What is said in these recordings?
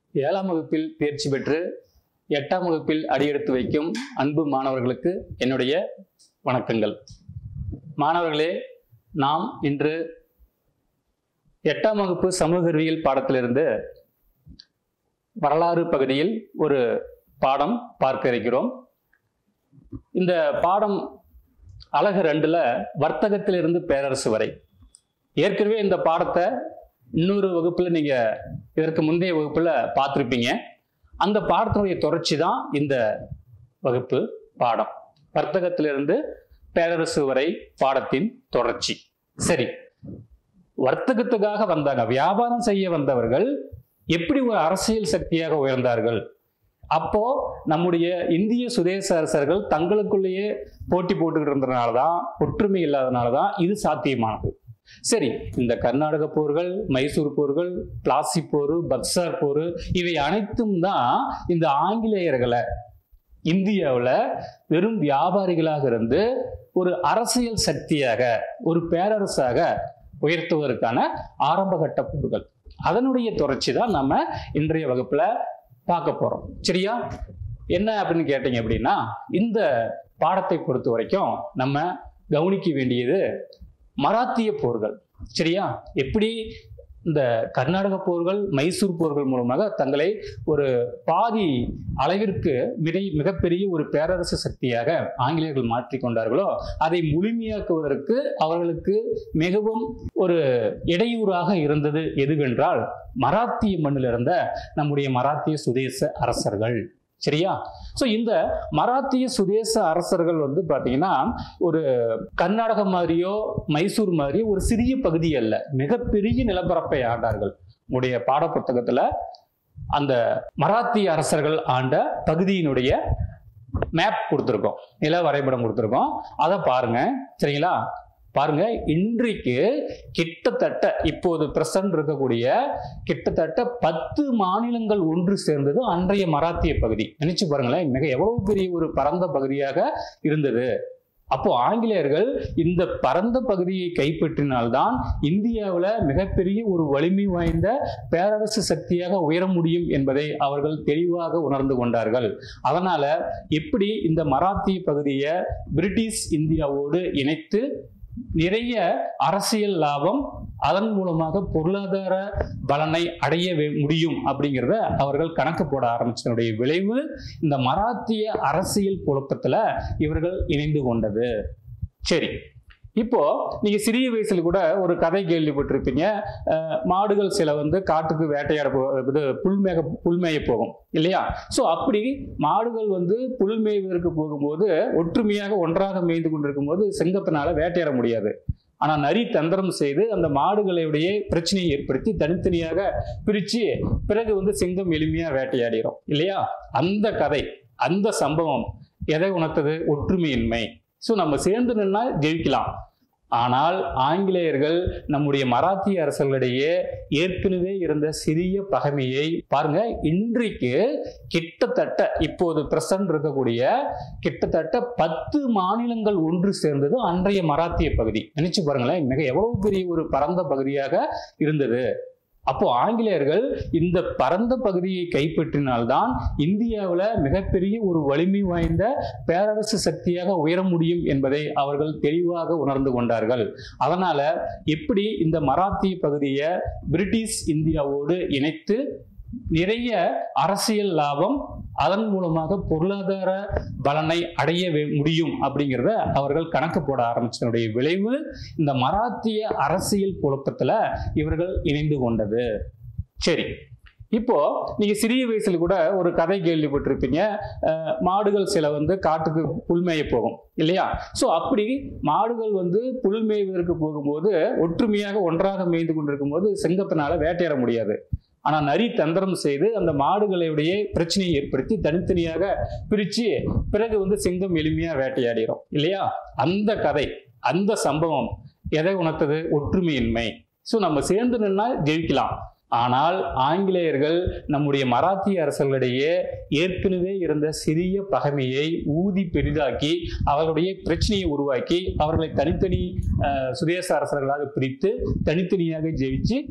ஏழாம் வகுப்பில் தேர்ச்சி பெற்று எட்டாம் வகுப்பில் அடியெடுத்து வைக்கும் அன்பு மாணவர்களுக்கு என்னுடைய வணக்கங்கள் மாணவர்களே நாம் இன்று எட்டாம் வகுப்பு சமூக அறிவியல் பாடத்திலிருந்து வரலாறு பகுதியில் ஒரு பாடம் பார்க்க இருக்கிறோம் இந்த பாடம் அழகு ரெண்டுல வர்த்தகத்திலிருந்து பேரரசு வரை ஏற்கனவே இந்த பாடத்தை இன்னொரு வகுப்புல நீங்க இதற்கு முந்தைய வகுப்புல பார்த்துருப்பீங்க அந்த பாடத்தினுடைய தொடர்ச்சி தான் இந்த வகுப்பு பாடம் வர்த்தகத்திலிருந்து பேரரசு வரை பாடத்தின் தொடர்ச்சி சரி வர்த்தகத்துக்காக வந்தாங்க வியாபாரம் செய்ய வந்தவர்கள் எப்படி ஒரு அரசியல் சக்தியாக உயர்ந்தார்கள் அப்போ நம்முடைய இந்திய சுதேச அரசர்கள் தங்களுக்குள்ளேயே போட்டி போட்டுக்கிட்டு இருந்ததுனால தான் ஒற்றுமை இல்லாதனால தான் இது சாத்தியமானது சரி இந்த கர்நாடக போர்கள் மைசூர் போர்கள் பிளாசி போர் பக்சார் போர் இவை அனைத்தும் தான் இந்த ஆங்கிலேயர்களை இந்தியாவில் வெறும் வியாபாரிகளாக இருந்து ஒரு அரசியல் சக்தியாக ஒரு பேரரசாக உயர்த்துவதற்கான ஆரம்பகட்ட போர்கள் அதனுடைய தொடர்ச்சி தான் நம்ம இன்றைய வகுப்புல பார்க்க போறோம் சரியா என்ன அப்படின்னு கேட்டீங்க அப்படின்னா இந்த பாடத்தை பொறுத்த வரைக்கும் நம்ம கவனிக்க வேண்டியது மராத்திய போர்கள் சரியா எப்படி இந்த கர்நாடக போர்கள் மைசூர் போர்கள் மூலமாக தங்களை ஒரு பாதி அளவிற்கு மிக மிகப்பெரிய ஒரு பேரரசு சக்தியாக ஆங்கிலேயர்கள் மாற்றிக்கொண்டார்களோ அதை முழுமையாக்குவதற்கு அவர்களுக்கு மிகவும் ஒரு இடையூறாக இருந்தது எதுவென்றால் மராத்திய மண்ணில் இருந்த நம்முடைய மராத்திய சுதேச அரசர்கள் சரியா ஸோ இந்த மராத்திய சுதேச அரசர்கள் வந்து பார்த்தீங்கன்னா ஒரு கர்நாடகம் மாதிரியோ மைசூர் மாதிரியோ ஒரு சிறிய பகுதி அல்ல மிகப்பெரிய நிலப்பரப்பை ஆண்டார்கள் உங்களுடைய பாடப்புத்தகத்தில் அந்த மராத்திய அரசர்கள் ஆண்ட பகுதியினுடைய மேப் கொடுத்துருக்கோம் நில வரைபடம் கொடுத்துருக்கோம் அதை பாருங்க சரிங்களா பாருங்க இன்றைக்கு கிட்டத்தட்ட இப்போது பிரசன்ட் இருக்கக்கூடிய கிட்டத்தட்ட பத்து மாநிலங்கள் ஒன்று சேர்ந்தது அன்றைய மராத்திய பகுதி நினைச்சு பாருங்களேன் மிக எவ்வளவு பெரிய ஒரு பரந்த பகுதியாக இருந்தது அப்போ ஆங்கிலேயர்கள் இந்த பரந்த பகுதியை கைப்பற்றினால்தான் இந்தியாவில் மிகப்பெரிய ஒரு வலிமை வாய்ந்த பேரரசு சக்தியாக உயர முடியும் என்பதை அவர்கள் தெளிவாக உணர்ந்து கொண்டார்கள் அதனால எப்படி இந்த மராத்திய பகுதியை பிரிட்டிஷ் இந்தியாவோடு இணைத்து நிறைய அரசியல் லாபம் அதன் மூலமாக பொருளாதார பலனை அடைய வே- முடியும் அப்படிங்கிறத அவர்கள் கணக்கு போட ஆரம்பிச்சதனுடைய விளைவு இந்த மராத்திய அரசியல் குழப்பத்துல இவர்கள் இணைந்து கொண்டது சரி இப்போ நீங்க சிறிய வயசுல கூட ஒரு கதை கேள்விப்பட்டிருப்பீங்க அஹ், மாடுகள் சில வந்து காட்டுக்கு வேட்டையாட போ இது புல்மேக புல்மேய போகும் இல்லையா ஸோ அப்படி மாடுகள் வந்து புல் மேய்வதற்கு போகும்போது ஒற்றுமையாக ஒன்றாக மேய்ந்து கொண்டிருக்கும் போது சிங்கத்தினால வேட்டையாட முடியாது ஆனா நரி தந்திரம் செய்து அந்த மாடுகளுடைய பிரச்சனையை ஏற்படுத்தி தனித்தனியாக பிரிச்சு பிறகு வந்து சிங்கம் எளிமையா வேட்டையாடிடும் இல்லையா அந்த கதை அந்த சம்பவம் எதை உணர்த்தது ஒற்றுமையின்மை ஸோ நம்ம சேர்ந்து நின்னா ஜெயிக்கலாம் ஆனால் ஆங்கிலேயர்கள் நம்முடைய மராத்திய அரசர்களிடையே ஏற்கனவே இருந்த சிறிய பகைமையை பாருங்க இன்றைக்கு கிட்டத்தட்ட இப்போது பிரசன்ட் இருக்கக்கூடிய கிட்டத்தட்ட பத்து மாநிலங்கள் ஒன்று சேர்ந்தது அன்றைய மராத்திய பகுதி நினைச்சு பாருங்களேன் மிக எவ்வளவு பெரிய ஒரு பரந்த பகுதியாக இருந்தது அப்போ ஆங்கிலேயர்கள் இந்த பரந்த பகுதியை கைப்பற்றினால்தான் இந்தியாவில் மிகப்பெரிய ஒரு வலிமை வாய்ந்த பேரரசு சக்தியாக உயர முடியும் என்பதை அவர்கள் தெளிவாக உணர்ந்து கொண்டார்கள் அதனால எப்படி இந்த மராத்திய பகுதியை பிரிட்டிஷ் இந்தியாவோடு இணைத்து நிறைய அரசியல் லாபம் அதன் மூலமாக பொருளாதார பலனை அடைய வே- முடியும் அப்படிங்கிறத அவர்கள் கணக்கு போட ஆரம்பிச்சதனுடைய விளைவு இந்த மராத்திய அரசியல் குழப்பத்துல இவர்கள் இணைந்து கொண்டது சரி இப்போ நீங்க சிறிய வயசுல கூட ஒரு கதை கேள்விப்பட்டிருப்பீங்க அஹ், மாடுகள் சில வந்து காட்டுக்கு புல்மேய போகும் இல்லையா ஸோ அப்படி மாடுகள் வந்து புல் மேய்வதற்கு போகும்போது ஒற்றுமையாக ஒன்றாக மேய்ந்து கொண்டிருக்கும் போது சிங்கத்தினால வேட்டையாட முடியாது ஆனா நரி தந்திரம் செய்து அந்த மாடுகளுடைய பிரச்சனையை ஏற்படுத்தி தனித்தனியாக பிரிச்சு பிறகு வந்து சிங்கம் எளிமையா வேட்டையாடிடும் இல்லையா அந்த கதை அந்த சம்பவம் எதை உணர்த்தது ஒற்றுமையின்மை ஸோ நம்ம சேர்ந்து நின்னா ஜெயிக்கலாம் ஆனால் ஆங்கிலேயர்கள் நம்முடைய மராத்திய அரசர்களிடையே ஏற்கனவே இருந்த சிறிய பகைமையை ஊதி பெரிதாக்கி அவர்களுடைய பிரச்சனையை உருவாக்கி அவர்களை தனித்தனி அஹ், சுதேச அரசர்களாக பிரித்து தனித்தனியாக ஜெயிச்சு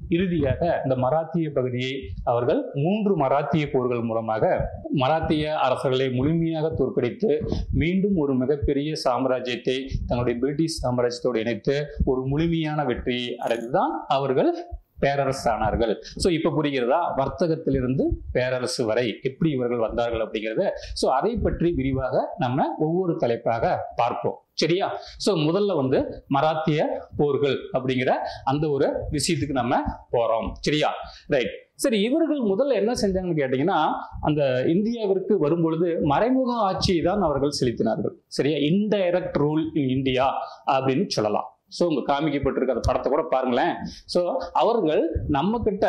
இறுதியாக இந்த மராத்திய பகுதியை அவர்கள் மூன்று மராத்திய போர்கள் மூலமாக மராத்திய அரசர்களை முழுமையாக தோற்கடித்து மீண்டும் ஒரு மிகப்பெரிய சாம்ராஜ்யத்தை தன்னுடைய பிரிட்டிஷ் சாம்ராஜ்யத்தோடு இணைத்து ஒரு முழுமையான வெற்றியை அடைந்துதான் அவர்கள் பேரரசு ஆனார்கள் ஸோ இப்போ புரிகிறதா வர்த்தகத்திலிருந்து பேரரசு வரை எப்படி இவர்கள் வந்தார்கள் அப்படிங்கிறத ஸோ அதை பற்றி விரிவாக நம்ம ஒவ்வொரு தலைப்பாக பார்ப்போம் சரியா ஸோ முதல்ல வந்து மராத்திய போர்கள் அப்படிங்கிற அந்த ஒரு விஷயத்துக்கு நம்ம போறோம் சரியா ரைட் சரி இவர்கள் முதல்ல என்ன செஞ்சாங்கன்னு கேட்டீங்கன்னா அந்த இந்தியாவிற்கு வரும்பொழுது மறைமுக ஆட்சியை தான் அவர்கள் செலுத்தினார்கள் சரியா இன்டைரக்ட் ரூல் இன் இந்தியா அப்படின்னு சொல்லலாம் ஸோ உங்க காமிக்கப்பட்டிருக்க அந்த படத்தை கூட பாருங்களேன் ஸோ அவர்கள் நம்ம கிட்ட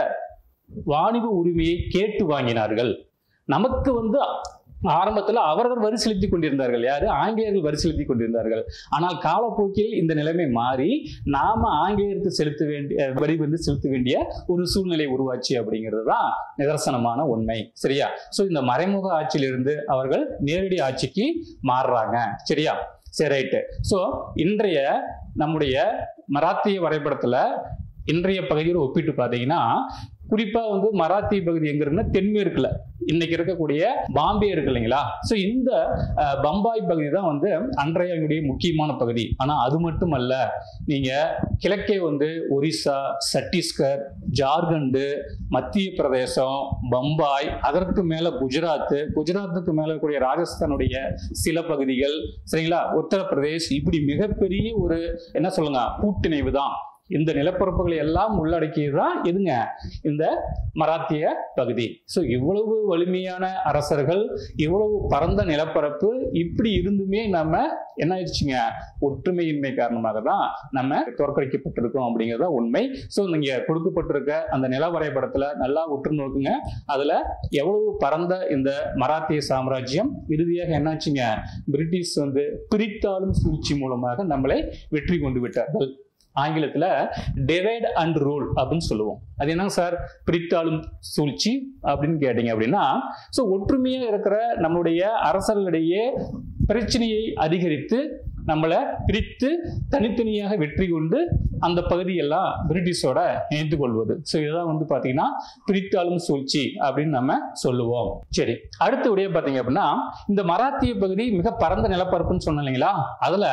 வாணிப உரிமையை கேட்டு வாங்கினார்கள் நமக்கு வந்து ஆரம்பத்தில் அவர்கள் வரி செலுத்தி கொண்டிருந்தார்கள் யாரு ஆங்கிலேயர்கள் வரி செலுத்தி கொண்டிருந்தார்கள் ஆனால் காலப்போக்கில் இந்த நிலைமை மாறி நாம ஆங்கிலேயருக்கு செலுத்த வேண்டிய வரி வந்து செலுத்த வேண்டிய ஒரு சூழ்நிலை உருவாச்சு அப்படிங்கிறது தான் நிதர்சனமான உண்மை சரியா ஸோ இந்த மறைமுக ஆட்சியிலிருந்து அவர்கள் நேரடி ஆட்சிக்கு மாறுறாங்க சரியா சரி ரைட்டு ஸோ இன்றைய நம்முடைய மராத்திய வரைபடத்துல இன்றைய பகுதியோடு ஒப்பிட்டு பார்த்தீங்கன்னா குறிப்பா வந்து மராத்திய பகுதி எங்க இருக்குன்னா தென்மேற்குல இன்னைக்கு இருக்கக்கூடிய பாம்பே இருக்கு இல்லைங்களா ஸோ இந்த அஹ், பம்பாய் பகுதி தான் வந்து அன்றைய முக்கியமான பகுதி ஆனா அது மட்டும் அல்ல நீங்க கிழக்கே வந்து ஒரிசா சத்தீஸ்கர் ஜார்க்கண்டு மத்திய பிரதேசம் பம்பாய் அதற்கு மேல குஜராத் குஜராத்துக்கு மேல இருக்கக்கூடிய ராஜஸ்தானுடைய சில பகுதிகள் சரிங்களா உத்தரப்பிரதேஷ் இப்படி மிகப்பெரிய ஒரு என்ன சொல்லுங்க கூட்டிணைவு தான் இந்த நிலப்பரப்புகளை எல்லாம் உள்ளடக்கியது தான் எதுங்க இந்த மராத்திய பகுதி ஸோ இவ்வளவு வலிமையான அரசர்கள் இவ்வளவு பரந்த நிலப்பரப்பு இப்படி இருந்துமே நம்ம என்ன ஆயிடுச்சுங்க ஒற்றுமையின்மை காரணமாக தான் நம்ம தோற்கடிக்கப்பட்டிருக்கோம் அப்படிங்கிறது தான் உண்மை ஸோ நீங்க கொடுக்கப்பட்டிருக்க அந்த நில வரைபடத்துல நல்லா உற்று நோக்குங்க அதுல எவ்வளவு பரந்த இந்த மராத்திய சாம்ராஜ்யம் இறுதியாக என்னாச்சுங்க பிரிட்டிஷ் வந்து பிரித்தாளும் சூழ்ச்சி மூலமாக நம்மளை வெற்றி கொண்டு விட்டார்கள் ஆங்கிலத்துல டிவைட் அண்ட் ரூல் அப்படின்னு சொல்லுவோம் அது என்னங்க சார் பிரித்தாளும் சூழ்ச்சி அப்படின்னு கேட்டீங்க அப்படின்னா ஸோ ஒற்றுமையா இருக்கிற நம்முடைய அரசர்களிடையே பிரச்சனையை அதிகரித்து நம்மளை பிரித்து தனித்தனியாக வெற்றி கொண்டு அந்த பகுதியெல்லாம் பிரிட்டிஷோட இணைத்து கொள்வது ஸோ இதுதான் வந்து பார்த்தீங்கன்னா பிரித்தாளும் சூழ்ச்சி அப்படின்னு நம்ம சொல்லுவோம் சரி அடுத்தபடியே பார்த்தீங்க அப்படின்னா இந்த மராத்திய பகுதி மிக பரந்த நிலப்பரப்புன்னு சொன்னோம் இல்லைங்களா அதுல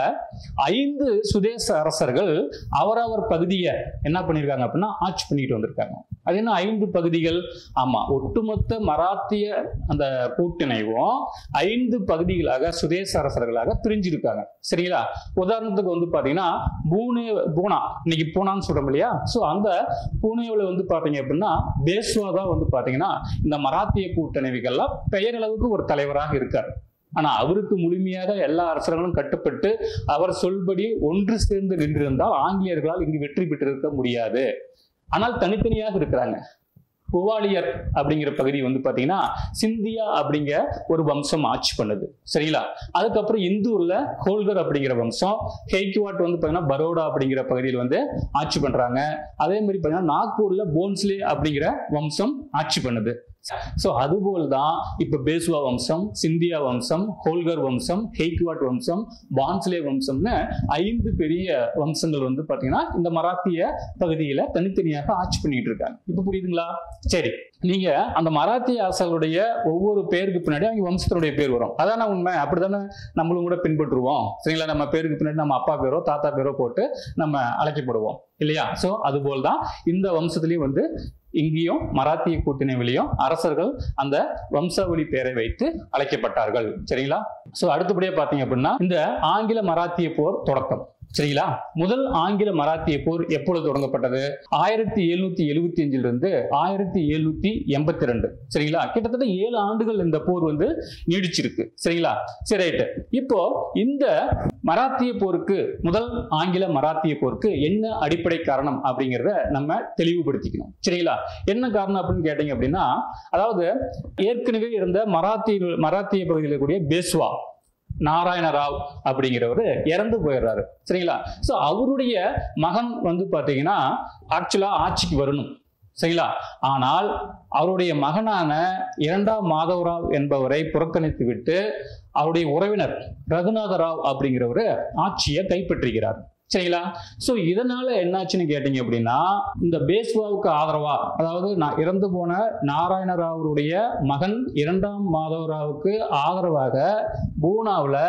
ஐந்து சுதேச அரசர்கள் அவரவர் பகுதியை என்ன பண்ணியிருக்காங்க அப்படின்னா ஆட்சி பண்ணிட்டு வந்திருக்காங்க அது என்ன ஐந்து பகுதிகள் ஆமா ஒட்டுமொத்த மராத்திய அந்த கூட்டிணைவும் ஐந்து பகுதிகளாக சுதேச அரசர்களாக பிரிஞ்சிருக்காங்க சரிங்களா உதாரணத்துக்கு வந்து பாத்தீங்கன்னா பூனே பூனா இன்னைக்கு பூனான்னு சொல்றோம் இல்லையா ஸோ அந்த பூனேவில் வந்து பாத்தீங்க அப்படின்னா பேஸ்வா தான் வந்து பாத்தீங்கன்னா இந்த மராத்திய கூட்டணிவுகள்லாம் பெயரளவுக்கு ஒரு தலைவராக இருக்கார் ஆனா அவருக்கு முழுமையாக எல்லா அரசர்களும் கட்டுப்பட்டு அவர் சொல்படி ஒன்று சேர்ந்து நின்றிருந்தால் ஆங்கிலேயர்களால் இங்கு வெற்றி பெற்றிருக்க முடியாது ஆனால் தனித்தனியாக இருக்கிறாங்க குவாலியர் அப்படிங்கிற பகுதி வந்து பாத்தீங்கன்னா சிந்தியா அப்படிங்கிற ஒரு வம்சம் ஆட்சி பண்ணுது சரிங்களா அதுக்கப்புறம் இந்தூர்ல ஹோல்கர் அப்படிங்கிற வம்சம் ஹெய்க்வாட் வந்து பாத்தீங்கன்னா பரோடா அப்படிங்கிற பகுதியில் வந்து ஆட்சி பண்றாங்க அதே மாதிரி பாத்தீங்கன்னா நாக்பூர்ல போன்ஸ்லே அப்படிங்கிற வம்சம் ஆட்சி பண்ணுது ஸோ அதுபோல் தான் இப்போ பேசுவா வம்சம் சிந்தியா வம்சம் ஹோல்கர் வம்சம் ஹெய்க்வாட் வம்சம் பான்ஸ்லே வம்சம்னு ஐந்து பெரிய வம்சங்கள் வந்து பார்த்தீங்கன்னா இந்த மராத்திய பகுதியில் தனித்தனியாக ஆட்சி பண்ணிட்டு இருக்காங்க இப்போ புரியுதுங்களா சரி நீங்க அந்த மராத்திய அரசர்களுடைய ஒவ்வொரு பேருக்கு பின்னாடி அவங்க வம்சத்தினுடைய பேர் வரும் அதான உண்மை அப்படிதானே நம்மளும் கூட பின்பற்றுவோம் சரிங்களா நம்ம பேருக்கு பின்னாடி நம்ம அப்பா பேரோ தாத்தா பேரோ போட்டு நம்ம அழைக்கப்படுவோம் இல்லையா ஸோ அதுபோல் தான் இந்த வம்சத்துலேயும் வந்து இங்கேயும் மராத்திய கூட்டணிவிலையும் அரசர்கள் அந்த வம்சாவளி பெயரை வைத்து அழைக்கப்பட்டார்கள் சரிங்களா சோ அடுத்தபடியா பாத்தீங்க அப்படின்னா இந்த ஆங்கில மராத்திய போர் தொடக்கம் சரிங்களா முதல் ஆங்கில மராத்திய போர் எப்பொழுது தொடங்கப்பட்டது ஆயிரத்தி எழுநூத்தி எழுபத்தி அஞ்சிலிருந்து ஆயிரத்தி எழுநூத்தி எண்பத்தி ரெண்டு சரிங்களா கிட்டத்தட்ட ஏழு ஆண்டுகள் இந்த போர் வந்து நீடிச்சிருக்கு சரிங்களா சரி ரைட்டு இப்போ இந்த மராத்திய போருக்கு முதல் ஆங்கில மராத்திய போருக்கு என்ன அடிப்படை காரணம் அப்படிங்கிறத நம்ம தெளிவுபடுத்திக்கணும் சரிங்களா என்ன காரணம் அப்படின்னு கேட்டீங்க அப்படின்னா அதாவது ஏற்கனவே இருந்த மராத்திய மராத்திய பகுதியில் இருக்கக்கூடிய பேஸ்வா நாராயண ராவ் அப்படிங்கிறவர் இறந்து போயிடுறாரு சரிங்களா ஸோ அவருடைய மகன் வந்து பார்த்தீங்கன்னா ஆக்சுவலா ஆட்சிக்கு வரணும் சரிங்களா ஆனால் அவருடைய மகனான இரண்டாம் மாதவராவ் என்பவரை புறக்கணித்து விட்டு அவருடைய உறவினர் ரகுநாத ராவ் அப்படிங்கிறவர் ஆட்சியை கைப்பற்றுகிறார் சரிங்களா ஸோ இதனால என்னாச்சுன்னு கேட்டீங்க அப்படின்னா இந்த பேஸ்வாவுக்கு ஆதரவா அதாவது நான் இறந்து போன நாராயணராவருடைய மகன் இரண்டாம் மாதவராவுக்கு ஆதரவாக பூனாவில்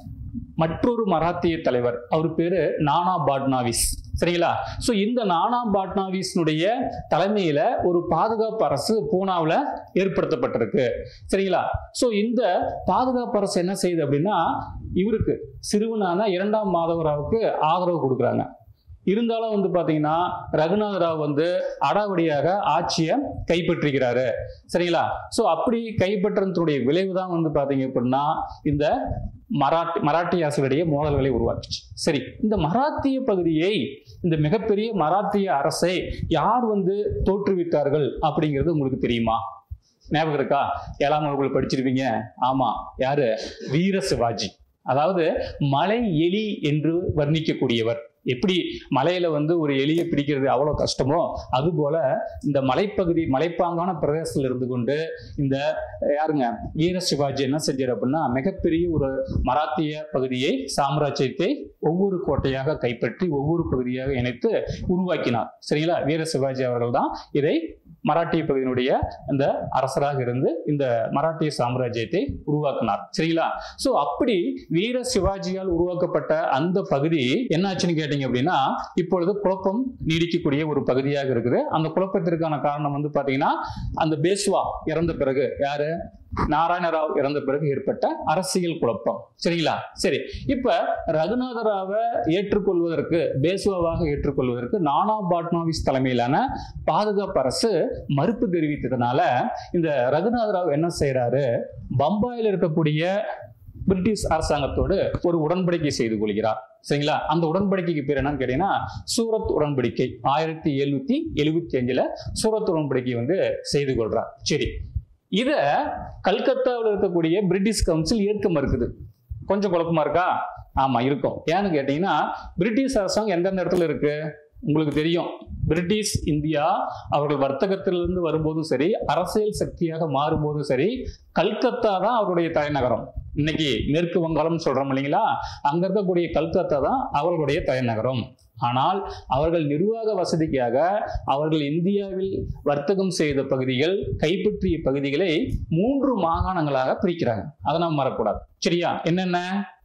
மற்றொரு மராத்திய தலைவர் அவர் பேரு நானா பாட்னாவிஸ் சரிங்களா ஸோ இந்த நானா பாட்னாவிஸ்னுடைய தலைமையில ஒரு பாதுகாப்பு அரசு பூனாவில் ஏற்படுத்தப்பட்டிருக்கு சரிங்களா ஸோ இந்த பாதுகாப்பு அரசு என்ன செய்யுது அப்படின்னா இவருக்கு சிறுவனான இரண்டாம் மாதவராவுக்கு ஆதரவு கொடுக்குறாங்க இருந்தாலும் வந்து பாத்தீங்கன்னா ரகுநாத ராவ் வந்து அடாவடியாக ஆட்சியை கைப்பற்றிக்கிறாரு சரிங்களா ஸோ அப்படி கைப்பற்றதுடைய விளைவு தான் வந்து பாத்தீங்க அப்படின்னா இந்த மராட்டி மராட்டிய அரசுகளிடையே மோதல்களை உருவாக்குச்சு சரி இந்த மராத்திய பகுதியை இந்த மிகப்பெரிய மராத்திய அரசை யார் வந்து தோற்றுவித்தார்கள் அப்படிங்கிறது உங்களுக்கு தெரியுமா ஞாபகம் இருக்கா ஏழாம் வகுப்புல படிச்சிருப்பீங்க ஆமா யாரு வீர சிவாஜி அதாவது மலை எலி என்று வர்ணிக்கக்கூடியவர் எப்படி மலையில வந்து ஒரு எலியை பிடிக்கிறது அவ்வளோ கஷ்டமோ அதுபோல இந்த மலைப்பகுதி மலைப்பாங்கான பிரதேசத்தில் இருந்து கொண்டு இந்த யாருங்க வீர சிவாஜி என்ன செஞ்சார் அப்படின்னா மிகப்பெரிய ஒரு மராத்திய பகுதியை சாம்ராஜ்யத்தை ஒவ்வொரு கோட்டையாக கைப்பற்றி ஒவ்வொரு பகுதியாக இணைத்து உருவாக்கினார் சரிங்களா வீர சிவாஜி அவர்கள் தான் இதை மராட்டிய பகுதியினுடைய இந்த அரசராக இருந்து இந்த மராட்டிய சாம்ராஜ்யத்தை உருவாக்கினார் சரிங்களா சோ அப்படி வீர சிவாஜியால் உருவாக்கப்பட்ட அந்த பகுதி என்னாச்சுன்னு கேட்டீங்க அப்படின்னா இப்பொழுது குழப்பம் நீடிக்கக்கூடிய ஒரு பகுதியாக இருக்குது அந்த குழப்பத்திற்கான காரணம் வந்து பாத்தீங்கன்னா அந்த பேஸ்வா இறந்த பிறகு யாரு நாராயணராவ் இறந்த பிறகு ஏற்பட்ட அரசியல் குழப்பம் சரிங்களா சரி இப்ப ரகுநாதராவை ஏற்றுக்கொள்வதற்கு பேசுவாவாக ஏற்றுக்கொள்வதற்கு நானா பாட்னாவிஸ் தலைமையிலான பாதுகாப்பு அரசு மறுப்பு தெரிவித்ததுனால இந்த ரகுநாதராவ் என்ன செய்யறாரு பம்பாயில் இருக்கக்கூடிய பிரிட்டிஷ் அரசாங்கத்தோடு ஒரு உடன்படிக்கை செய்து கொள்கிறார் சரிங்களா அந்த உடன்படிக்கைக்கு பேர் என்னன்னு கேட்டீங்கன்னா சூரத் உடன்படிக்கை ஆயிரத்தி எழுநூத்தி எழுபத்தி அஞ்சுல சூரத் உடன்படிக்கை வந்து செய்து கொள்றார் சரி இத கல்கத்தாவில் இருக்கக்கூடிய பிரிட்டிஷ் கவுன்சில் ஏற்க மறுக்குது கொஞ்சம் குழப்பமா இருக்கா ஆமா இருக்கும் ஏன்னு கேட்டீங்கன்னா பிரிட்டிஷ் அரசாங்கம் எந்தெந்த இடத்துல இருக்கு உங்களுக்கு தெரியும் பிரிட்டிஷ் இந்தியா அவர்கள் வர்த்தகத்திலிருந்து வரும்போதும் சரி அரசியல் சக்தியாக மாறும்போதும் சரி கல்கத்தா தான் அவருடைய தலைநகரம் இன்னைக்கு மேற்கு வங்காளம் சொல்றோம் இல்லைங்களா அங்க இருக்கக்கூடிய கல்கத்தா தான் அவர்களுடைய தலைநகரம் ஆனால் அவர்கள் நிர்வாக வசதிக்காக அவர்கள் இந்தியாவில் வர்த்தகம் செய்த பகுதிகள் கைப்பற்றிய பகுதிகளை மூன்று மாகாணங்களாக பிரிக்கிறாங்க அதை நாம் மறக்கூடாது சரியா என்னென்ன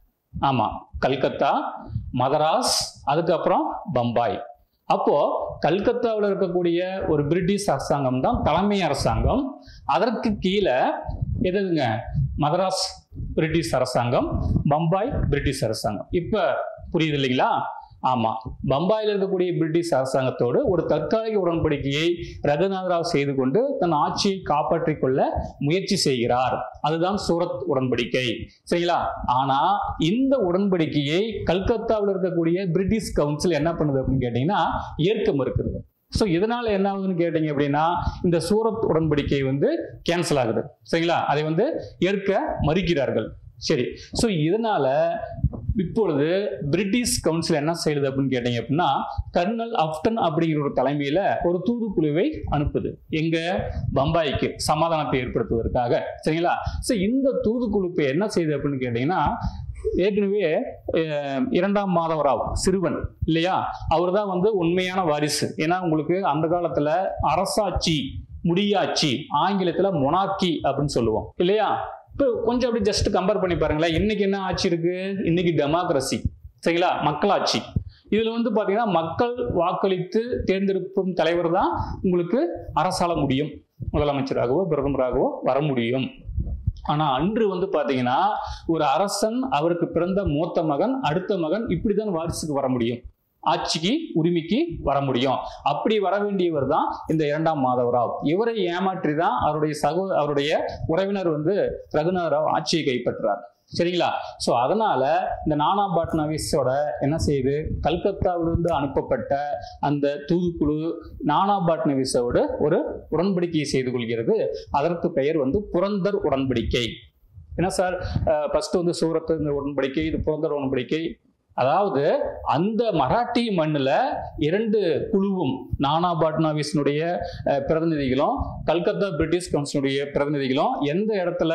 ஆமா கல்கத்தா மதராஸ் அதுக்கப்புறம் பம்பாய் அப்போ கல்கத்தாவில் இருக்கக்கூடிய ஒரு பிரிட்டிஷ் அரசாங்கம் தான் தலைமை அரசாங்கம் அதற்கு கீழே எதுங்க மதராஸ் பிரிட்டிஷ் அரசாங்கம் பம்பாய் பிரிட்டிஷ் அரசாங்கம் இப்ப புரியுது இல்லைங்களா ஆமா பம்பாயில் இருக்கக்கூடிய பிரிட்டிஷ் அரசாங்கத்தோடு ஒரு தற்காலிக உடன்படிக்கையை ரகுநாதராவ் செய்து கொண்டு தன் ஆட்சியை காப்பாற்றிக் கொள்ள முயற்சி செய்கிறார் அதுதான் சூரத் உடன்படிக்கை சரிங்களா ஆனா இந்த உடன்படிக்கையை கல்கத்தாவில் இருக்கக்கூடிய பிரிட்டிஷ் கவுன்சில் என்ன பண்ணுது அப்படின்னு கேட்டீங்கன்னா ஏற்க மறுக்கிறது ஸோ இதனால என்ன ஆகுதுன்னு கேட்டீங்க அப்படின்னா இந்த சூரத் உடன்படிக்கை வந்து கேன்சல் ஆகுது சரிங்களா அதை வந்து ஏற்க மறுக்கிறார்கள் சரி ஸோ இதனால இப்பொழுது பிரிட்டிஷ் கவுன்சில் என்ன செய்யுது அப்படின்னு கேட்டீங்க அப்படின்னா கர்னல் அப்டன் அப்படிங்கிற ஒரு தலைமையில ஒரு தூதுக்குழுவை அனுப்புது எங்க பம்பாய்க்கு சமாதானத்தை ஏற்படுத்துவதற்காக சரிங்களா ஸோ இந்த தூதுக்குழு இப்ப என்ன செய்யுது அப்படின்னு கேட்டீங்கன்னா ஏற்கனவே அஹ், இரண்டாம் மாதவராவ் சிறுவன் இல்லையா அவர் தான் வந்து உண்மையான வாரிசு ஏன்னா உங்களுக்கு அந்த காலத்துல அரசாட்சி முடியாட்சி ஆங்கிலத்துல மொனார்கி அப்படின்னு சொல்லுவோம் இல்லையா இப்போ கொஞ்சம் அப்படி ஜஸ்ட் கம்பேர் பண்ணி பாருங்களேன் இன்னைக்கு என்ன ஆட்சி இருக்கு இன்னைக்கு டெமோக்ரஸி சரிங்களா மக்களாட்சி இதுல வந்து பாத்தீங்கன்னா மக்கள் வாக்களித்து தேர்ந்தெடுக்கும் தலைவர் தான் உங்களுக்கு அரசாள முடியும் முதலமைச்சராகவோ பிரதமராகவோ வர முடியும் ஆனா அன்று வந்து பாத்தீங்கன்னா ஒரு அரசன் அவருக்கு பிறந்த மூத்த மகன் அடுத்த மகன் இப்படிதான் வாரிசுக்கு வர முடியும் ஆட்சிக்கு உரிமைக்கு வர முடியும் அப்படி வர வேண்டியவர் தான் இந்த இரண்டாம் மாதவராவ் இவரை ஏமாற்றி தான் அவருடைய சகோ அவருடைய உறவினர் வந்து ரகுநாத ராவ் ஆட்சியை கைப்பற்றார் சரிங்களா ஸோ அதனால இந்த நானா பாட்னாவிஸோட என்ன செய்யுது கல்கத்தாவிலிருந்து அனுப்பப்பட்ட அந்த தூதுக்குழு நானா பாட்னவிஸோடு ஒரு உடன்படிக்கையை செய்து கொள்கிறது அதற்கு பெயர் வந்து புரந்தர் உடன்படிக்கை என்ன சார் ஃபர்ஸ்ட் வந்து சூரத் இந்த உடன்படிக்கை இது புரந்தர் உடன்படிக்கை அதாவது அந்த மராட்டிய மண்ணுல இரண்டு குழுவும் நானா பாட்னாவிஸினுடைய அஹ், பிரதிநிதிகளும் கல்கத்தா பிரிட்டிஷ் கவுன்சிலுடைய பிரதிநிதிகளும் எந்த இடத்துல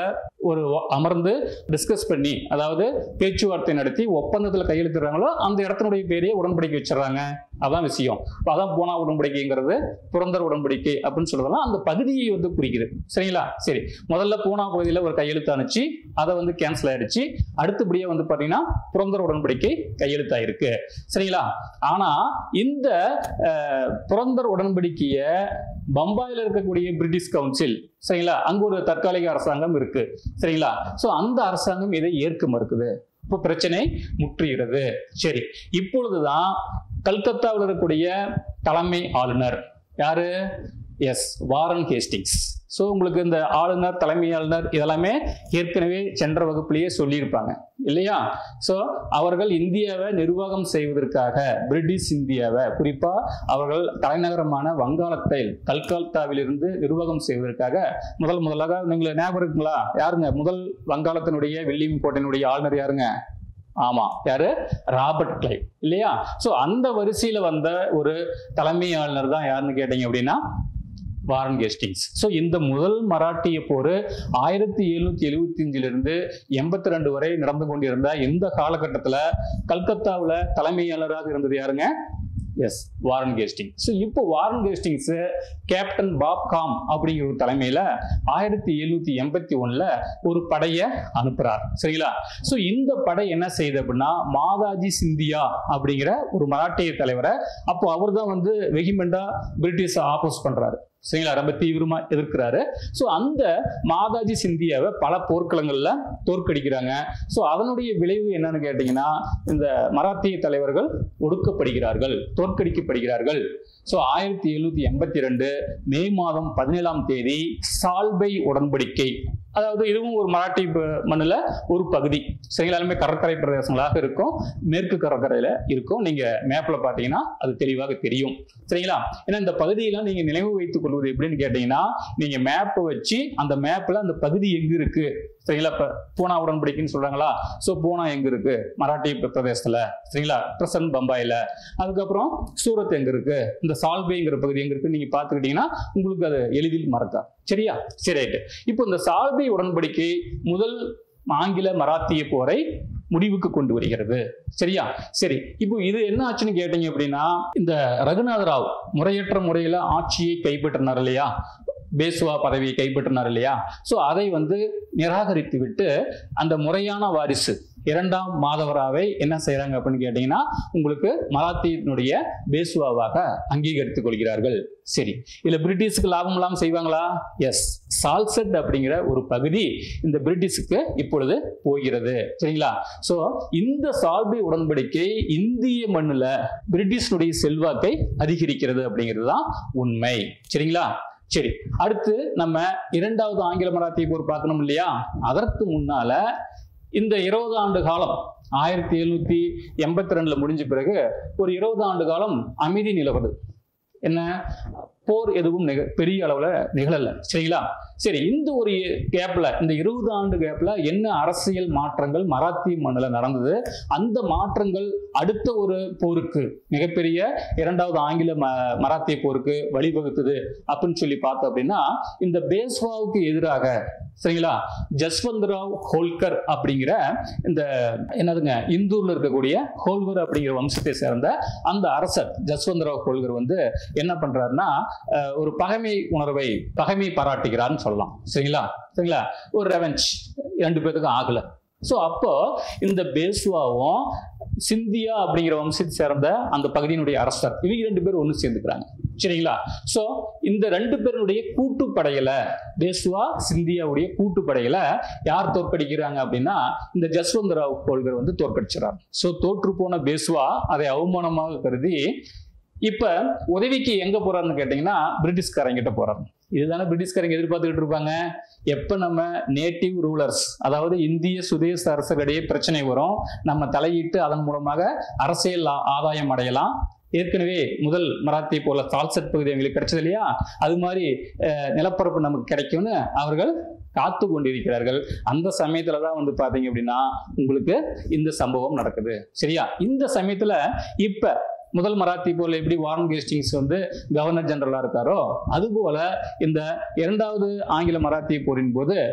ஒரு அமர்ந்து டிஸ்கஸ் பண்ணி அதாவது பேச்சுவார்த்தை நடத்தி ஒப்பந்தத்தில் கையெழுத்துறாங்களோ அந்த இடத்தினுடைய பேரையே உடன்படிக்கை வச்சிடறாங்க அதான் விஷயம் இப்போ அதான் போனா உடன்படிக்கைங்கிறது புரந்தர் உடன்படிக்கை அப்படின்னு சொல்றதெல்லாம் அந்த பகுதியை வந்து குறிக்குது சரிங்களா சரி முதல்ல பூனா பகுதியில் ஒரு கையெழுத்து அனுப்பிச்சு அதை வந்து கேன்சல் ஆயிடுச்சு அடுத்தபடியாக வந்து பார்த்தீங்கன்னா புரந்தர் உடன்படிக்கை கையெழுத்தாயிருக்கு சரிங்களா ஆனா இந்த அஹ், புரந்தர் உடன்படிக்கையை பம்பாயில் இருக்கக்கூடிய பிரிட்டிஷ் கவுன்சில் சரிங்களா அங்க ஒரு தற்காலிக அரசாங்கம் இருக்கு சரிங்களா சோ அந்த அரசாங்கம் இதை ஏற்க மறுக்குது இப்போ பிரச்சனை முற்றுகிறது சரி இப்பொழுதுதான் கல்கத்தாவில் இருக்கக்கூடிய தலைமை ஆளுநர் யாரு எஸ் வாரன் ஹேஸ்டிங்ஸ் ஸோ உங்களுக்கு இந்த ஆளுநர் தலைமை ஆளுநர் இதெல்லாமே ஏற்கனவே சென்ற வகுப்பிலேயே சொல்லியிருப்பாங்க இல்லையா ஸோ அவர்கள் இந்தியாவை நிர்வாகம் செய்வதற்காக பிரிட்டிஷ் இந்தியாவை குறிப்பா அவர்கள் தலைநகரமான வங்காளத்தில் கல்கத்தாவிலிருந்து நிர்வாகம் செய்வதற்காக முதல் முதலாக நீங்க ஞாபகம் இருக்குங்களா யாருங்க முதல் வங்காளத்தினுடைய வில்லியம் கோட்டையினுடைய ஆளுநர் யாருங்க ஆமா யாரு ராபர்ட் கிளைவ் இல்லையா சோ அந்த வரிசையில வந்த ஒரு தலைமை ஆளுநர் தான் யாருன்னு கேட்டீங்க அப்படின்னா வாரன் கேஸ்டிங்ஸ் ஸோ இந்த முதல் மராட்டிய போர் ஆயிரத்தி எழுநூத்தி எழுபத்தி அஞ்சிலிருந்து எண்பத்தி ரெண்டு வரை நடந்து கொண்டிருந்த இந்த காலகட்டத்தில் கல்கத்தாவில் தலைமையாளராக இருந்தது யாருங்க எஸ் வாரன் கேஸ்டிங் ஸோ இப்போ Warren Hastings captain Popham அப்படிங்கிற ஒரு தலைமையில ஆயிரத்தி எழுநூத்தி எண்பத்தி ஒண்ணுல ஒரு படையை அனுப்புறார் சரிங்களா ஸோ இந்த படை என்ன செய்யுது அப்படின்னா மாதாஜி சிந்தியா அப்படிங்கிற ஒரு மராட்டிய தலைவரை அப்போ அவர் தான் வந்து வெகிமெண்டா பிரிட்டிஷை ஆப்போஸ் பண்றாரு சரிங்களா ரொம்ப தீவிரமா எதிர்க்கிறாரு ஸோ அந்த மாதாஜி சிந்தியாவை பல போர்க்களங்கள்ல தோற்கடிக்கிறாங்க ஸோ அதனுடைய விளைவு என்னன்னு கேட்டீங்கன்னா இந்த மராத்திய தலைவர்கள் ஒடுக்கப்படுகிறார்கள் தோற்கடிக்கப்படுகிறார்கள் ஸோ ஆயிரத்தி எழுநூத்தி எண்பத்தி ரெண்டு மே மாதம் பதினேழாம் தேதி சால்பை உடன்படிக்கை அதாவது இதுவும் ஒரு மராட்டி ப- மண்ணுல ஒரு பகுதி சரிங்களா எல்லாமே கடற்கரை பிரதேசங்களாக இருக்கும் மேற்கு கடற்கரையில இருக்கும் நீங்க மேப்ல பாத்தீங்கன்னா அது தெளிவாக தெரியும் சரிங்களா ஏன்னா இந்த பகுதியெல்லாம் நீங்க நினைவு வைத்துக் கொள்வது எப்படின்னு கேட்டீங்கன்னா நீங்க மேப்பை வச்சு அந்த மேப்ல அந்த பகுதி எங்க இருக்கு சரிங்களா இப்ப பூனா உடன்படிக்கைன்னு சொல்றாங்களா ஸோ பூனா எங்க இருக்கு மராட்டி ப- பிரதேசத்துல சரிங்களா பிரசன்ட் பம்பாயில அதுக்கப்புறம் சூரத் எங்க இருக்கு இந்த சால்பைங்கிற பகுதி எங்க இருக்கு நீங்க பாத்துக்கிட்டீங்கன்னா உங்களுக்கு அது எளிதில் மறக்கா சரியா சரி ரைட்டு இப்போ இந்த சால்பை உடன்படிக்கை முதல் ஆங்கில மராத்திய போரை முடிவுக்கு கொண்டு வருகிறது சரியா சரி இப்போ இது என்ன ஆச்சுன்னு கேட்டீங்க அப்படின்னா இந்த ரகுநாத ராவ் முறையற்ற முறையில ஆட்சியை கைப்பற்றினார் இல்லையா பேசுவா பதவியை கைப்பற்றினார் இல்லையா ஸோ அதை வந்து நிராகரித்து விட்டு அந்த முறையான வாரிசு இரண்டாம் மாதவராவை என்ன செய்றாங்க அப்படின்னு கேட்டீங்கன்னா உங்களுக்கு மராத்தியினுடைய பேசுவாவாக அங்கீகரித்துக் கொள்கிறார்கள் சரி இதுல பிரிட்டிஷுக்கு லாபம் இல்லாமல் செய்வாங்களா எஸ் சால்செட் அப்படிங்கிற ஒரு பகுதி இந்த பிரிட்டிஷுக்கு இப்பொழுது போகிறது சரிங்களா சோ இந்த சால்பை உடன்படிக்கை இந்திய மண்ணுல பிரிட்டிஷனுடைய செல்வாக்கை அதிகரிக்கிறது அப்படிங்கிறது தான் உண்மை சரிங்களா சரி அடுத்து நம்ம இரண்டாவது ஆங்கில மராத்திய போர் பார்க்கணும் இல்லையா அதற்கு முன்னால இந்த இருபது ஆண்டு காலம் ஆயிரத்தி எழுநூத்தி எண்பத்தி ரெண்டுல முடிஞ்ச பிறகு ஒரு இருபது ஆண்டு காலம் அமைதி நிலவுது என்ன போர் எதுவும் நிக பெரிய அளவுல நிகழல சரிங்களா சரி இந்த ஒரு கேப்ல இந்த இருபது ஆண்டு கேப்ல என்ன அரசியல் மாற்றங்கள் மராத்திய மண்ணில் நடந்தது அந்த மாற்றங்கள் அடுத்த ஒரு போருக்கு மிகப்பெரிய இரண்டாவது ஆங்கில ம மராத்திய போருக்கு வழிவகுத்தது அப்படின்னு சொல்லி பார்த்தோம் அப்படின்னா இந்த பேஸ்வாவுக்கு எதிராக சரிங்களா ஜஸ்வந்த்ராவ் ஹோல்கர் அப்படிங்கிற இந்த என்னதுங்க இந்தூர்ல இருக்கக்கூடிய ஹோல்கர் அப்படிங்கிற வம்சத்தை சேர்ந்த அந்த அரசர் ஜஸ்வந்த்ராவ் ஹோல்கர் வந்து என்ன பண்றாருன்னா அஹ், ஒரு பகைமை உணர்வை பகைமை பாராட்டுகிறார்னு சொல்லலாம் சரிங்களா சரிங்களா ஒரு ரெவெஞ்ச் ரெண்டு பேத்துக்கும் ஆகல ஸோ அப்போ இந்த பேஸ்வாவும் சிந்தியா அப்படிங்கிற வம்சத்தை சேர்ந்த அந்த பகுதியினுடைய அரசர் இவங்க ரெண்டு பேரும் ஒன்று சேர்ந்துக்கிறாங்க சரிங்களா ஸோ இந்த ரெண்டு பேருடைய கூட்டுப்படையில பேஸ்வா சிந்தியாவுடைய கூட்டுப்படையில யார் தோற்கடிக்கிறாங்க அப்படின்னா இந்த ஜஸ்வந்தராவ் கோல்கர் வந்து தோற்கடிச்சிடறார் ஸோ தோற்று போன பேஸ்வா அதை அவமானமாக கருதி இப்ப உதவிக்கு எங்க போறாருன்னு கேட்டீங்கன்னா பிரிட்டிஷ்காரங்கிட்ட போறாரு இதுதானே பிரிட்டிஷ்காரங்க எதிர்பார்த்துக்கிட்டு இருப்பாங்க எப்ப நம்ம நேட்டிவ் ரூலர்ஸ் அதாவது இந்திய சுதேச அரசர்களிடையே பிரச்சனை வரும் நம்ம தலையிட்டு அதன் மூலமாக அரசியல் ஆ- ஆதாயம் அடையலாம் ஏற்கனவே முதல் மராத்தி போல சால்செட் பகுதி எங்களுக்கு கிடைச்சது இல்லையா அது மாதிரி அஹ், நிலப்பரப்பு நமக்கு கிடைக்கும்னு அவர்கள் காத்து கொண்டிருக்கிறார்கள் அந்த சமயத்துல தான் வந்து பாத்தீங்க அப்படின்னா உங்களுக்கு இந்த சம்பவம் நடக்குது சரியா இந்த சமயத்துல இப்ப முதல் மராத்தி போல எப்படி வாரன் கேஸ்டிங்ஸ் வந்து கவர்னர் ஜெனரலா இருக்காரோ அதுபோல இந்த இரண்டாவது ஆங்கில மராத்திய போரின் போது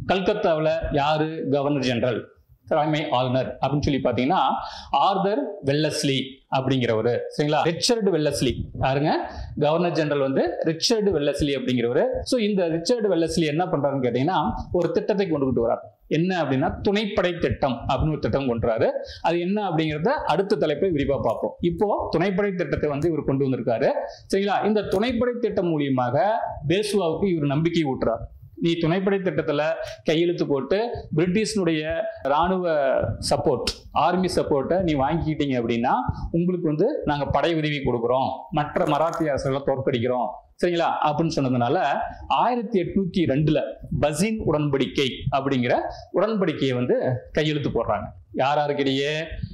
கல்கத்தாவில் யாரு கவர்னர் ஜெனரல் தலைமை ஆளுநர் அப்படின்னு சொல்லி பார்த்தீங்கன்னா ஆர்தர் வெல்லஸ்லி அப்படிங்கிறவரு சரிங்களா ரிச்சர்டு வெல்லஸ்லி யாருங்க கவர்னர் ஜெனரல் வந்து ரிச்சர்டு வெல்லஸ்லி அப்படிங்கிறவரு ஸோ இந்த ரிச்சர்டு வெல்லஸ்லி என்ன பண்றாருன்னு கேட்டீங்கன்னா ஒரு திட்டத்தை கொண்டுகிட்டு வரார் என்ன அப்படின்னா துணைப்படை திட்டம் அப்படின்னு ஒரு திட்டம் கொண்டுறாரு அது என்ன அப்படிங்கிறத அடுத்த தலைப்பை விரிவாக பார்ப்போம் இப்போ துணைப்படை திட்டத்தை வந்து இவர் கொண்டு வந்திருக்காரு சரிங்களா இந்த துணைப்படை திட்டம் மூலியமாக பேசுவாவுக்கு இவர் நம்பிக்கை ஊட்டுறார் நீ துணைப்படை திட்டத்துல கையெழுத்து போட்டு பிரிட்டிஷனுடைய ராணுவ சப்போர்ட் ஆர்மி சப்போர்ட்டை நீ வாங்கிக்கிட்டீங்க அப்படின்னா உங்களுக்கு வந்து நாங்க படை உதவி கொடுக்குறோம் மற்ற மராத்திய அரசுகளை தோற்கடிக்கிறோம் சரிங்களா அப்படின்னு சொன்னதுனால ஆயிரத்தி எட்நூத்தி ரெண்டுல பசின் உடன்படிக்கை அப்படிங்கிற உடன்படிக்கையை வந்து கையெழுத்து போடுறாங்க யார் யாருக்கிடையே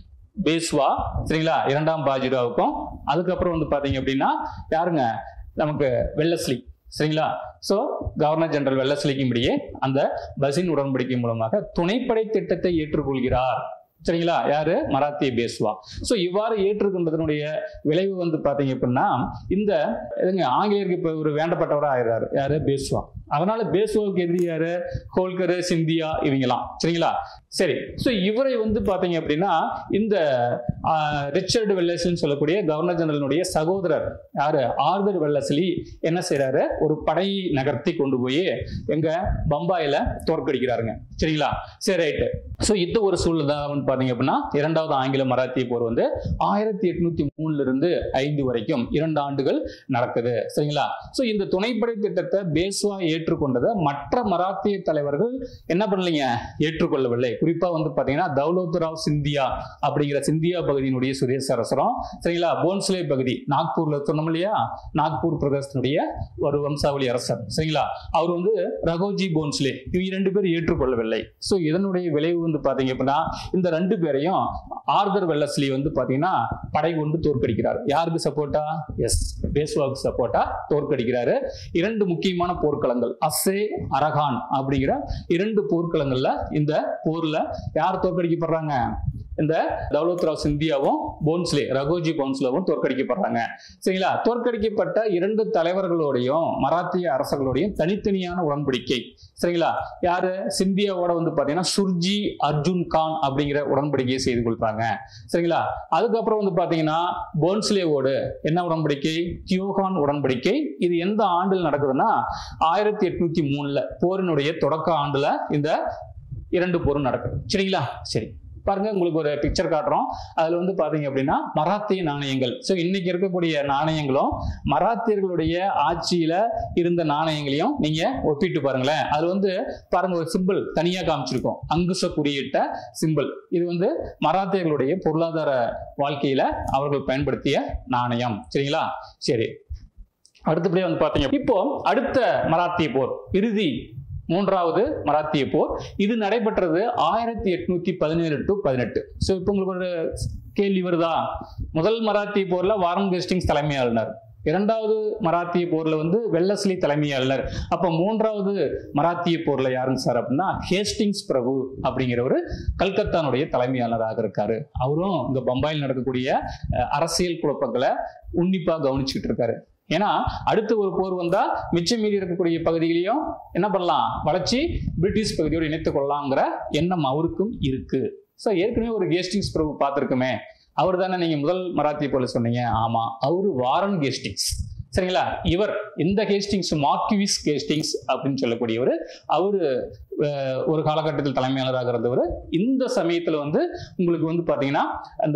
பேஸ்வா சரிங்களா இரண்டாம் பாஜிராவுக்கும் அதுக்கப்புறம் வந்து பாத்தீங்க அப்படின்னா யாருங்க நமக்கு வெள்ளஸ்லி சரிங்களா ஸோ கவர்னர் ஜெனரல் வெள்ளஸ்லிக்கும் இடையே அந்த பசின் உடன்படிக்கை மூலமாக துணைப்படை திட்டத்தை ஏற்றுக்கொள்கிறார் சரிங்களா யாரு மராத்திய பேசுவா ஸோ இவ்வாறு ஏற்றுக்கொண்டதனுடைய விளைவு வந்து பாத்தீங்க அப்படின்னா இந்த இதுங்க ஆங்கிலேயருக்கு இப்போ ஒரு வேண்டப்பட்டவராக ஆயிடுறாரு யாரு பேசுவா அதனால பேசுவாவுக்கு எதிரி யாரு ஹோல்கர் சிந்தியா இவங்கலாம் சரிங்களா சரி ஸோ இவரை வந்து பாத்தீங்க அப்படின்னா இந்த ஆஹ், ரிச்சர்டு வெல்லஸ்லின்னு சொல்லக்கூடிய கவர்னர் ஜெனரலுடைய சகோதரர் யாரு ஆர்தர் வெல்லஸ்லி என்ன செய்றாரு ஒரு படை நகர்த்தி கொண்டு போய் எங்க பம்பாயில தோற்கடிக்கிறாருங்க சரிங்களா சரி ரைட்டு ஸோ இந்த ஒரு சூழ்நிலை தான் வந்து பாத்தீங்க அப்படின்னா இரண்டாவது ஆங்கில மராத்திய போர் வந்து ஆயிரத்தி எட்நூத்தி மூணுல இருந்து ஐந்து வரைக்கும் இரண்டு ஆண்டுகள் நடக்குது சரிங்களா ஸோ இந்த துணைப்படை திட்டத்தை பேஸ்வா ஏற்றுக்கொண்டதை மற்ற மராத்திய தலைவர்கள் என்ன பண்ணலைங்க ஏற்றுக்கொள்ளவில்லை குறிப்பா வந்து பாத்தீங்கன்னா தௌலத் ராவ் சிந்தியா அப்படிங்கிற சிந்தியா பகுதியினுடைய சுதேச அரசரும் சரிங்களா போன்ஸ்லே பகுதி நாக்பூர்ல சொன்னோம் இல்லையா நாக்பூர் பிரதேசத்தினுடைய ஒரு வம்சாவளி அரசர் சரிங்களா அவர் வந்து ரகோஜி போன்ஸ்லே இவங்க ரெண்டு பேரும் ஏற்றுக்கொள்ளவில்லை ஸோ இதனுடைய விளைவு வந்து பாத்தீங்க அப்படின்னா இந்த ரெண்டு பேரையும் ஆர்தர் வெல்லஸ்லி வந்து பாத்தீங்கன்னா படை கொண்டு தோற்கடிக்கிறார் யாருக்கு சப்போர்ட்டா எஸ் பேஸ்வாவுக்கு சப்போர்ட்டா தோற்கடிக்கிறாரு இரண்டு முக்கியமான போர்க்களங்கள் அஸ்ஸே அரகான் அப்படிங்கிற இரண்டு போர்க்களங்கள்ல இந்த போர்ல யார் தோற்கடிக்கப்படுறாங்க இந்த தௌலத் ராவ் சிந்தியாவும் போன்ஸ்லே ரகோஜி போன்ஸ்லேவும் தோற்கடிக்கப்படுறாங்க சரிங்களா தோற்கடிக்கப்பட்ட இரண்டு தலைவர்களோடையும் மராத்திய அரசர்களோடையும் தனித்தனியான உடன்படிக்கை சரிங்களா யாரு சிந்தியாவோட வந்து பாத்தீங்கன்னா சுர்ஜி அர்ஜுன் கான் அப்படிங்கிற உடன்படிக்கையை செய்து கொள்றாங்க சரிங்களா அதுக்கப்புறம் வந்து பாத்தீங்கன்னா போன்ஸ்லேவோடு என்ன உடன்படிக்கை கியோகான் உடன்படிக்கை இது எந்த ஆண்டில் நடக்குதுன்னா ஆயிரத்தி எட்நூத்தி மூணுல போரினுடைய தொடக்க ஆண்டுல இந்த இரண்டு போரும் நடக்குது சரிங்களா சரி பாருங்க உங்களுக்கு ஒரு பிக்சர் காட்டுறோம் அதுல வந்து பாத்தீங்க அப்படின்னா மராத்திய நாணயங்கள் ஸோ இன்னைக்கு இருக்கக்கூடிய நாணயங்களும் மராத்தியர்களுடைய ஆட்சியில இருந்த நாணயங்களையும் நீங்க ஒப்பிட்டு பாருங்களேன் அது வந்து பாருங்க ஒரு சிம்பிள் தனியா காமிச்சிருக்கோம் அங்குச குறியிட்ட சிம்பிள் இது வந்து மராத்தியர்களுடைய பொருளாதார வாழ்க்கையில அவர்கள் பயன்படுத்திய நாணயம் சரிங்களா சரி அடுத்தபடியா வந்து பாத்தீங்க இப்போ அடுத்த மராத்திய போர் இறுதி மூன்றாவது மராத்திய போர் இது நடைபெற்றது ஆயிரத்தி எட்நூத்தி பதினேழு டு பதினெட்டு ஸோ இப்போ உங்களுக்கு ஒரு கேள்வி வருதா முதல் மராத்திய போர்ல வாரன் கேஸ்டிங்ஸ் தலைமை ஆளுநர் இரண்டாவது மராத்திய போர்ல வந்து வெல்லஸ்லி தலைமை ஆளுநர் அப்ப மூன்றாவது மராத்திய போர்ல யாருங்க சார் அப்படின்னா ஹேஸ்டிங்ஸ் பிரபு அப்படிங்கிறவர் கல்கத்தானுடைய தலைமை ஆளுநராக இருக்காரு அவரும் இங்க பம்பாயில் நடக்கக்கூடிய அஹ், அரசியல் குழப்பங்களை உன்னிப்பா கவனிச்சுட்டு இருக்காரு ஏன்னா அடுத்து ஒரு போர் வந்தா மிச்சம் மீறி இருக்கக்கூடிய பகுதிகளையும் என்ன பண்ணலாம் வளர்ச்சி பிரிட்டிஷ் பகுதியோடு இணைத்துக் கொள்ளலாங்கிற எண்ணம் அவருக்கும் இருக்கு ஸோ ஏற்கனவே ஒரு கேஸ்டிங்ஸ் பிரபு பார்த்துருக்குமே அவர் தானே நீங்க முதல் மராத்திய போல சொன்னீங்க ஆமா அவரு வாரன் கேஸ்டிங்ஸ் சரிங்களா இவர் இந்த கேஸ்டிங்ஸ் மார்க்விஸ் கேஸ்டிங்ஸ் அப்படின்னு சொல்லக்கூடியவர் அவரு அஹ், ஒரு காலகட்டத்தில் தலைமையாளராக இருந்தவர் இந்த சமயத்துல வந்து உங்களுக்கு வந்து பாத்தீங்கன்னா அந்த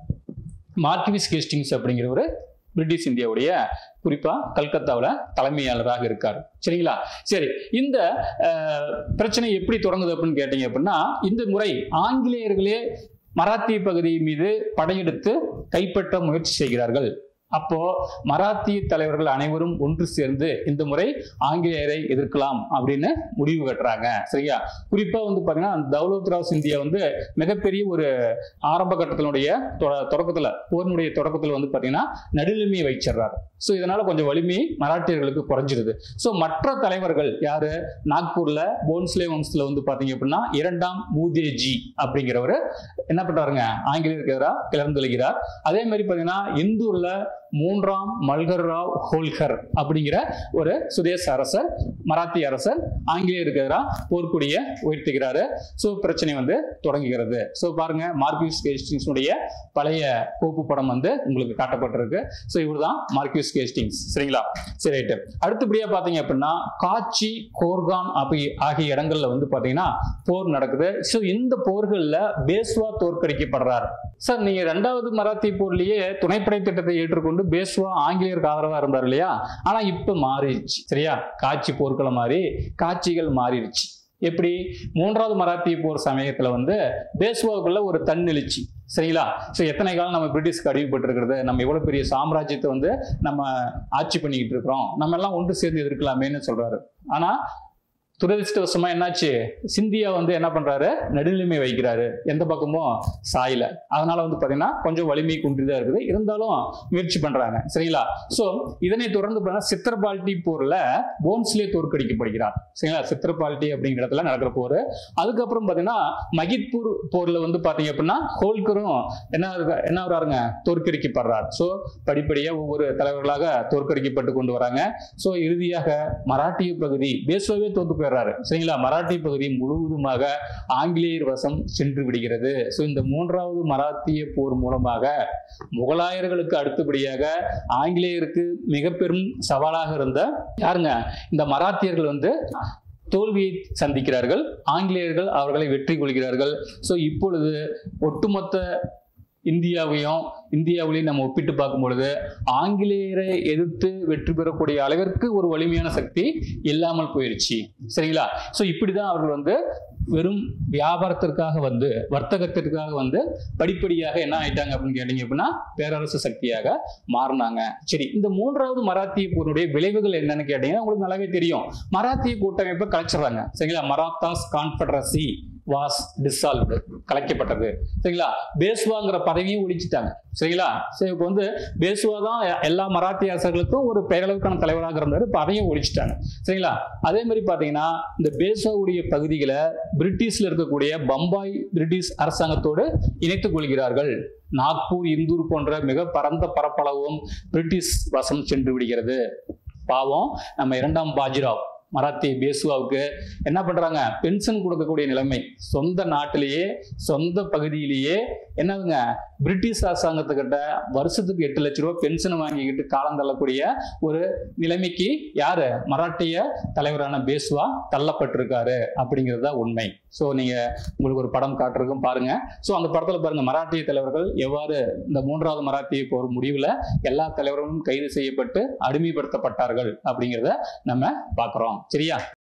மார்க்விஸ் கேஸ்டிங்ஸ் அப்படிங்கிறவர் பிரிட்டிஷ் இந்தியாவுடைய குறிப்பா கல்கத்தாவில் தலைமையாளராக இருக்கார் சரிங்களா சரி இந்த அஹ், பிரச்சனை எப்படி தொடங்குது அப்படின்னு கேட்டீங்க அப்படின்னா இந்த முறை ஆங்கிலேயர்களே மராத்திய பகுதி மீது படையெடுத்து கைப்பற்ற முயற்சி செய்கிறார்கள் அப்போ மராத்திய தலைவர்கள் அனைவரும் ஒன்று சேர்ந்து இந்த முறை ஆங்கிலேயரை எதிர்க்கலாம் அப்படின்னு முடிவு கட்டுறாங்க சரியா குறிப்பா வந்து பாத்தீங்கன்னா தௌலத் ராவ் சிந்தியா வந்து மிகப்பெரிய ஒரு ஆரம்ப கட்டத்தினுடைய தொ- தொடக்கத்துல போரினுடைய தொடக்கத்துல வந்து பாத்தீங்கன்னா நடுநிலைமையை வச்சிடுறாரு ஸோ இதனால கொஞ்சம் வலிமை மராட்டியர்களுக்கு குறைஞ்சிருது ஸோ மற்ற தலைவர்கள் யாரு நாக்பூர்ல போன்ஸ்லே வம்சத்துல வந்து பாத்தீங்க அப்படின்னா இரண்டாம் மூதேஜி அப்படிங்கிறவர் என்ன பண்றாருங்க ஆங்கிலேயருக்கு எதிராக கிளர்ந்தெழுகிறார் அதே மாதிரி பாத்தீங்கன்னா இந்தூர்ல மூன்றாம் மல்கர் ராவ் ஹோல்கர் அப்படிங்கிற ஒரு சுதேச அரசர் மராத்திய அரசர் ஆங்கிலேயருக்கு எதிராக போர்க்குடிய உயர்த்துகிறாரு ஸோ பிரச்சனை வந்து தொடங்குகிறது ஸோ பாருங்க மார்க்யூஸ் கேஸ்டிங்ஸுடைய பழைய கோப்பு படம் வந்து உங்களுக்கு காட்டப்பட்டிருக்கு ஸோ இவர் தான் மார்க்யூஸ் கேஸ்டிங்ஸ் சரிங்களா சரி ரைட்டு அடுத்தபடியாக பார்த்தீங்க அப்படின்னா காட்சி கோர்கான் அப்படி ஆகிய இடங்கள்ல வந்து பார்த்தீங்கன்னா போர் நடக்குது ஸோ இந்த போர்களில் பேஸ்வா தோற்கடிக்கப்படுறார் சார் நீங்க ரெண்டாவது மராத்திய போர்லயே துணைப்படை திட்டத்தை ஏற்றுக்கொண்டு பேஸ்வா ஆங்கிலேயருக்கு ஆதரவா இருந்தார் இல்லையா ஆனா இப்ப மாறிடுச்சு சரியா காட்சி போர்க்களம் மாறி காட்சிகள் மாறிடுச்சு எப்படி மூன்றாவது மராத்திய போர் சமயத்துல வந்து பேஸ்வாவுக்குள்ள ஒரு தன்னெழுச்சி சரிங்களா ஸோ எத்தனை காலம் நம்ம பிரிட்டிஷ்க்கு அடிமைப்பட்டிருக்கிறது நம்ம எவ்வளோ பெரிய சாம்ராஜ்யத்தை வந்து நம்ம ஆட்சி பண்ணிக்கிட்டு இருக்கிறோம் நம்ம எல்லாம் ஒன்று சேர்ந்து எதிர்க்கலாமேன்னு சொல்றாரு ஆனா துரதிருஷ்டவசமா என்னாச்சு சிந்தியா வந்து என்ன பண்றாரு நடுநிலைமை வைக்கிறாரு எந்த பக்கமும் சாயல அதனால வந்து பாத்தீங்கன்னா கொஞ்சம் வலிமை குன்றிதான் இருக்குது இருந்தாலும் முயற்சி பண்றாங்க சரிங்களா சோ இதனை தொடர்ந்து பார்த்தீங்கன்னா சித்திரபால்டி போர்ல போன்ஸ்லே தோற்கடிக்கப்படுகிறார் சரிங்களா சித்திரபால்டி அப்படிங்கிற இடத்துல நடக்கிற போர் அதுக்கப்புறம் பாத்தீங்கன்னா மகித்பூர் போர்ல வந்து பாத்தீங்க அப்படின்னா ஹோல்கரும் என்ன இருக்கு- என்ன வராருங்க தோற்கடிக்கப்படுறார் சோ படிப்படியா ஒவ்வொரு தலைவர்களாக தோற்கடிக்கப்பட்டு கொண்டு வராங்க சோ இறுதியாக மராட்டிய பகுதி பேஸ்வாவே தோத்து போயிடுறாரு சரிங்களா மராட்டிய பகுதி முழுவதுமாக ஆங்கிலேயர் வசம் சென்று விடுகிறது ஸோ இந்த மூன்றாவது மராத்திய போர் மூலமாக முகலாயர்களுக்கு அடுத்தபடியாக ஆங்கிலேயருக்கு மிக பெரும் சவாலாக இருந்த யாருங்க இந்த மராத்தியர்கள் வந்து தோல்வியை சந்திக்கிறார்கள் ஆங்கிலேயர்கள் அவர்களை வெற்றி கொள்கிறார்கள் ஸோ இப்பொழுது ஒட்டுமொத்த இந்தியாவையும் இந்தியாவிலையும் நம்ம ஒப்பிட்டு பார்க்கும் பொழுது ஆங்கிலேயரை எதிர்த்து வெற்றி பெறக்கூடிய அளவிற்கு ஒரு வலிமையான சக்தி இல்லாமல் போயிடுச்சு சரிங்களா ஸோ இப்படிதான் அவர்கள் வந்து வெறும் வியாபாரத்திற்காக வந்து வர்த்தகத்திற்காக வந்து படிப்படியாக என்ன ஆயிட்டாங்க அப்படின்னு கேட்டீங்க அப்படின்னா பேரரசு சக்தியாக மாறினாங்க சரி இந்த மூன்றாவது மராத்திய போருடைய விளைவுகள் என்னன்னு கேட்டீங்கன்னா உங்களுக்கு நல்லாவே தெரியும் மராத்திய கூட்டமைப்பை கலைச்சிடுறாங்க சரிங்களா மராத்தாஸ் கான்ஃபெடரசி வாஸ் டிசால்வ்டு கலைக்கப்பட்டது சரிங்களா பேஸ்வாங்கிற பதவியும் ஒழிச்சிட்டாங்க சரிங்களா சரி இப்போ வந்து பேஸ்வா தான் எ- எல்லா மராத்திய அரசர்களுக்கும் ஒரு பெயரளவுக்கான தலைவராக இருந்தார் இப்போ அதையும் ஒழிச்சிட்டாங்க சரிங்களா அதே மாதிரி பார்த்தீங்கன்னா இந்த பேஸ்வாவுடைய பகுதிகளை பிரிட்டிஷ்ல இருக்கக்கூடிய பம்பாய் பிரிட்டிஷ் அரசாங்கத்தோடு இணைத்துக் கொள்கிறார்கள் நாக்பூர் இந்தூர் போன்ற மிக பரந்த பரப்பளவும் பிரிட்டிஷ் வசம் சென்று விடுகிறது பாவம் நம்ம இரண்டாம் பாஜிராவ் மராத்திய பேசுவாவுக்கு என்ன பண்றாங்க பென்ஷன் கொடுக்கக்கூடிய நிலைமை சொந்த நாட்டிலேயே சொந்த பகுதியிலேயே என்னதுங்க பிரிட்டிஷ் அரசாங்கத்துக்கிட்ட வருஷத்துக்கு எட்டு லட்ச ரூபாய் பென்ஷன் வாங்கிக்கிட்டு காலம் தள்ளக்கூடிய ஒரு நிலைமைக்கு யாரு மராட்டிய தலைவரான பேஸ்வா தள்ளப்பட்டிருக்காரு அப்படிங்கிறது தான் உண்மை ஸோ நீங்க உங்களுக்கு ஒரு படம் காட்டுறதுக்கும் பாருங்க ஸோ அந்த படத்துல பாருங்க மராட்டிய தலைவர்கள் எவ்வாறு இந்த மூன்றாவது மராத்திய போர் முடிவில் எல்லா தலைவர்களும் கைது செய்யப்பட்டு அடிமைப்படுத்தப்பட்டார்கள் அப்படிங்கிறத நம்ம பார்க்குறோம் சரியா